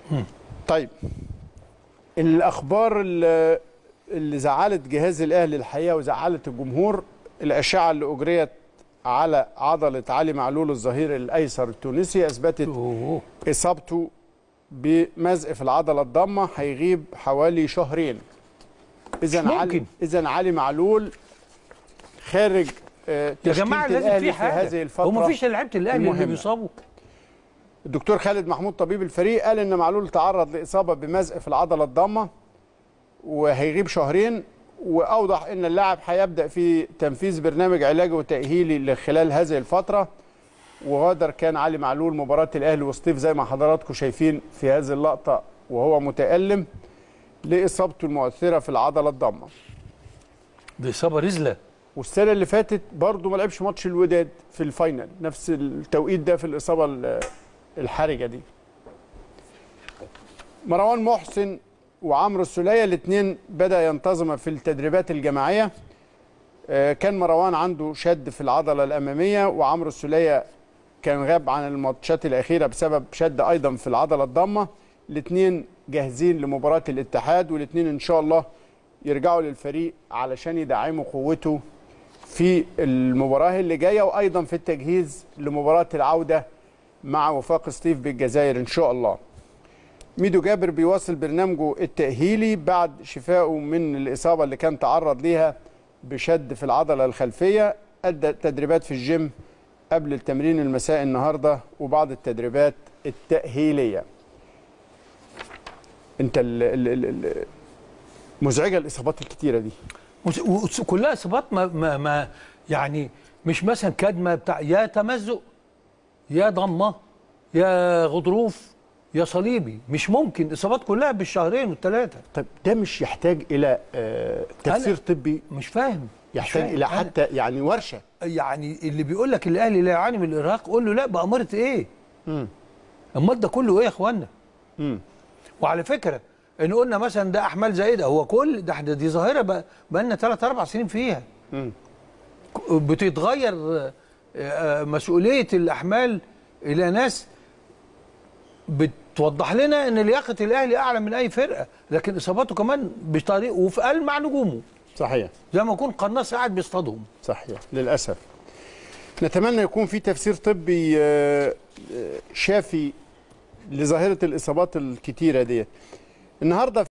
طيب الاخبار اللي, اللي زعلت جهاز الاهلي الحقيقه وزعلت الجمهور الاشعه اللي اجريت على عضله علي معلول الظهير الايسر التونسي اثبتت أوه. اصابته بمزق في العضله الضامه هيغيب حوالي شهرين اذا مش علي ممكن. اذا علي معلول خارج آه، يا تشكيله جماعه لازم الاهلي في في هذه حاجه الفتره هو ما فيش لعيبه الاهلي اللي المهمة. بيصابوا الدكتور خالد محمود طبيب الفريق قال ان معلول تعرض لاصابه بمزق في العضله الضامه وهيغيب شهرين واوضح ان اللاعب هيبدا في تنفيذ برنامج علاجي وتاهيلي خلال هذه الفتره وغادر كان علي معلول مباراه الاهلي وسطيف زي ما حضراتكم شايفين في هذه اللقطه وهو متالم لاصابته المؤثره في العضله الضامه دي اصابه رزله والسنه اللي فاتت برضه ما لعبش ماتش الوداد في الفاينل نفس التوقيت ده في الاصابه ال- الحرجه دي مروان محسن وعمرو السوليه الاثنين بدا ينتظم في التدريبات الجماعيه آه، كان مروان عنده شد في العضله الاماميه وعمرو السوليه كان غاب عن الماتشات الاخيره بسبب شد ايضا في العضله الضامه الاثنين جاهزين لمباراه الاتحاد والاثنين ان شاء الله يرجعوا للفريق علشان يدعموا قوته في المباراه اللي جايه وايضا في التجهيز لمباراه العوده مع وفاق سطيف بالجزائر ان شاء الله. ميدو جابر بيواصل برنامجه التاهيلي بعد شفائه من الاصابه اللي كان تعرض ليها بشد في العضله الخلفيه ادى تدريبات في الجيم قبل التمرين المساء النهارده وبعض التدريبات التاهيليه. انت ال ال ال ال مزعجه الاصابات الكتيره دي. وس- وكلها اصابات ما, ما, ما يعني مش مثلا كدمه بتاع يا تمزق يا ضمه يا غضروف يا صليبي مش ممكن اصابات كلها بالشهرين والثلاثه طيب ده مش يحتاج الى آه، تفسير أنا- طبي مش فاهم مش يحتاج فاهم. الى أنا- حتى يعني ورشه يعني اللي بيقول لك الاهلي لا يعاني من الارهاق قول له لا باماره ايه مم. امال ده كله ايه يا اخوانا مم. وعلى فكره ان قلنا مثلا ده احمال زايده هو كل ده ده دي ظاهره بقى بقى لنا 3 4 سنين فيها مم. ك- بتتغير آه، آه، مسؤوليه الاحمال الى ناس بتوضح لنا ان لياقه الاهلي اعلى من اي فرقه لكن اصاباته كمان بطريقه وفي قلب مع نجومه صحيح زي ما يكون قناص قاعد بيصطادهم صحيح للاسف نتمنى يكون في تفسير طبي آه، آه، شافي لظاهره الاصابات الكتيره دي النهارده